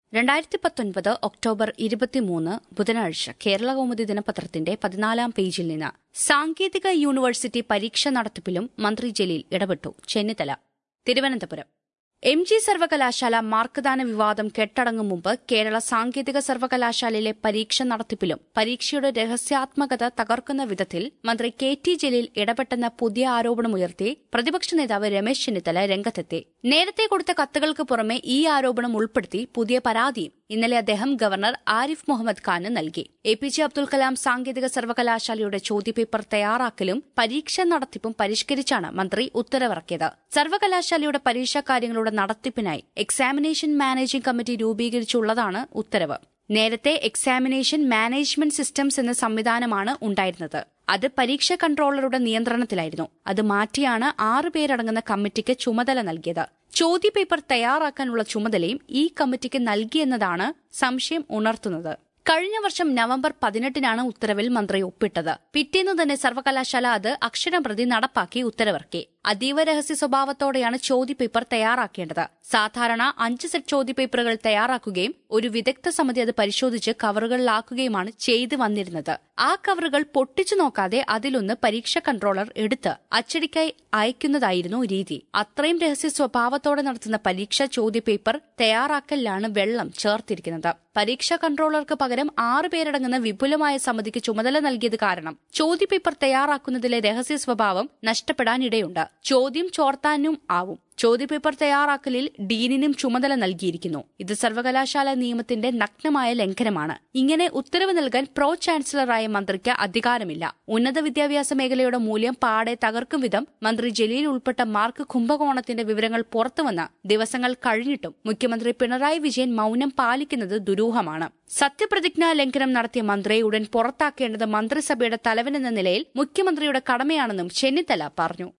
രണ്ടായിരത്തി പത്തൊൻപത് ഒക്ടോബർ ഇരുപത്തിമൂന്ന് ബുധനാഴ്ച കേരള കൗമുദി ദിനപത്രത്തിന്റെ പതിനാലാം പേജിൽ നിന്ന് സാങ്കേതിക യൂണിവേഴ്സിറ്റി പരീക്ഷ നടത്തിപ്പിലും മന്ത്രി ജലീൽ ഇടപെട്ടു ചെന്നിത്തല തിരുവനന്തപുരം എം ജി സർവകലാശാല മാർക്ക്ദാന വിവാദം കെട്ടടങ്ങും മുമ്പ് കേരള സാങ്കേതിക സർവകലാശാലയിലെ പരീക്ഷ നടത്തിപ്പിലും പരീക്ഷയുടെ രഹസ്യാത്മകത തകർക്കുന്ന വിധത്തിൽ മന്ത്രി കെ ടി ജലീൽ ഇടപെട്ടെന്ന പുതിയ ആരോപണമുയർത്തി പ്രതിപക്ഷ നേതാവ് രമേശ് ചെന്നിത്തല രംഗത്തെത്തി നേരത്തെ കൊടുത്ത കത്തുകൾക്ക് പുറമെ ഈ ആരോപണം ഉൾപ്പെടുത്തി പുതിയ പരാതിയും ഇന്നലെ അദ്ദേഹം ഗവർണർ ആരിഫ് മുഹമ്മദ് ഖാന് നൽകി A P J Abdul Kalam സാങ്കേതിക സർവകലാശാലയുടെ ചോദ്യപേപ്പർ തയ്യാറാക്കലും പരീക്ഷ നടത്തിപ്പും പരിഷ്കരിച്ചാണ് മന്ത്രി ഉത്തരവിറക്കിയത് സർവകലാശാലയുടെ പരീക്ഷാ കാര്യങ്ങളുടെ നടത്തിപ്പിനായി എക്സാമിനേഷൻ മാനേജിംഗ് കമ്മിറ്റി രൂപീകരിച്ചുള്ളതാണ് ഉത്തരവ് നേരത്തെ എക്സാമിനേഷൻ മാനേജ്മെന്റ് സിസ്റ്റംസ് എന്ന സംവിധാനമാണ് ഉണ്ടായിരുന്നത് അത് പരീക്ഷ കൺട്രോളറുടെ നിയന്ത്രണത്തിലായിരുന്നു അത് മാറ്റിയാണ് ആറ് പേരടങ്ങുന്ന കമ്മിറ്റിക്ക് ചുമതല നൽകിയത് ചോദ്യപേപ്പർ തയ്യാറാക്കാനുള്ള ചുമതലയും ഈ കമ്മിറ്റിക്ക് നൽകിയെന്നതാണ് സംശയം ഉണർത്തുന്നത് കഴിഞ്ഞ വർഷം നവംബർ പതിനെട്ടിനാണ് ഉത്തരവിൽ മന്ത്രി ഒപ്പിട്ടത് പിറ്റേന്നു തന്നെ സർവകലാശാല അത് അക്ഷരം പ്രതി നടപ്പാക്കി ഉത്തരവിറക്കി അതീവ രഹസ്യ സ്വഭാവത്തോടെയാണ് ചോദ്യപേപ്പർ തയ്യാറാക്കേണ്ടത് സാധാരണ അഞ്ച് സെറ്റ് ചോദ്യപേപ്പറുകൾ തയ്യാറാക്കുകയും ഒരു വിദഗ്ധ സമിതി അത് പരിശോധിച്ച് കവറുകളിലാക്കുകയുമാണ് ചെയ്തു വന്നിരുന്നത് ആ കവറുകൾ പൊട്ടിച്ചു നോക്കാതെ അതിലൊന്ന് പരീക്ഷ കൺട്രോളർ എടുത്ത് അച്ചടിക്കായി അയക്കുന്നതായിരുന്നു രീതി അത്രയും രഹസ്യ സ്വഭാവത്തോടെ നടത്തുന്ന പരീക്ഷാ ചോദ്യപേപ്പർ തയ്യാറാക്കലിലാണ് വെള്ളം ചേർത്തിരിക്കുന്നത് പരീക്ഷാ കൺട്രോളർക്ക് പകരം ആറ് പേരടങ്ങുന്ന വിപുലമായ സമിതിക്ക് ചുമതല നൽകിയത് കാരണം ചോദ്യപേപ്പർ തയ്യാറാക്കുന്നതിലെ രഹസ്യ സ്വഭാവം നഷ്ടപ്പെടാനിടയുണ്ട് ചോദ്യം ചോർത്താനും ആവും ചോദ്യപേപ്പർ തയ്യാറാക്കലിൽ ഡീനിനും ചുമതല നൽകിയിരിക്കുന്നു ഇത് സർവകലാശാല നിയമത്തിന്റെ നഗ്നമായ ലംഘനമാണ് ഇങ്ങനെ ഉത്തരവ് നൽകാൻ പ്രോ ചാൻസലറായ മന്ത്രിക്ക് അധികാരമില്ല ഉന്നത വിദ്യാഭ്യാസ മേഖലയുടെ മൂല്യം പാടെ തകർക്കും വിധം മന്ത്രി ജലീൽ ഉൾപ്പെട്ട മാർക്ക് കുംഭകോണത്തിന്റെ വിവരങ്ങൾ പുറത്തുവന്ന ദിവസങ്ങൾ കഴിഞ്ഞിട്ടും മുഖ്യമന്ത്രി പിണറായി വിജയൻ മൌനം പാലിക്കുന്നത് ദുരൂഹമാണ് സത്യപ്രതിജ്ഞാ ലംഘനം നടത്തിയ മന്ത്രിയെ ഉടൻ പുറത്താക്കേണ്ടത് മന്ത്രിസഭയുടെ തലവനെന്ന നിലയിൽ മുഖ്യമന്ത്രിയുടെ കടമയാണെന്നും ചെന്നിത്തല പറഞ്ഞു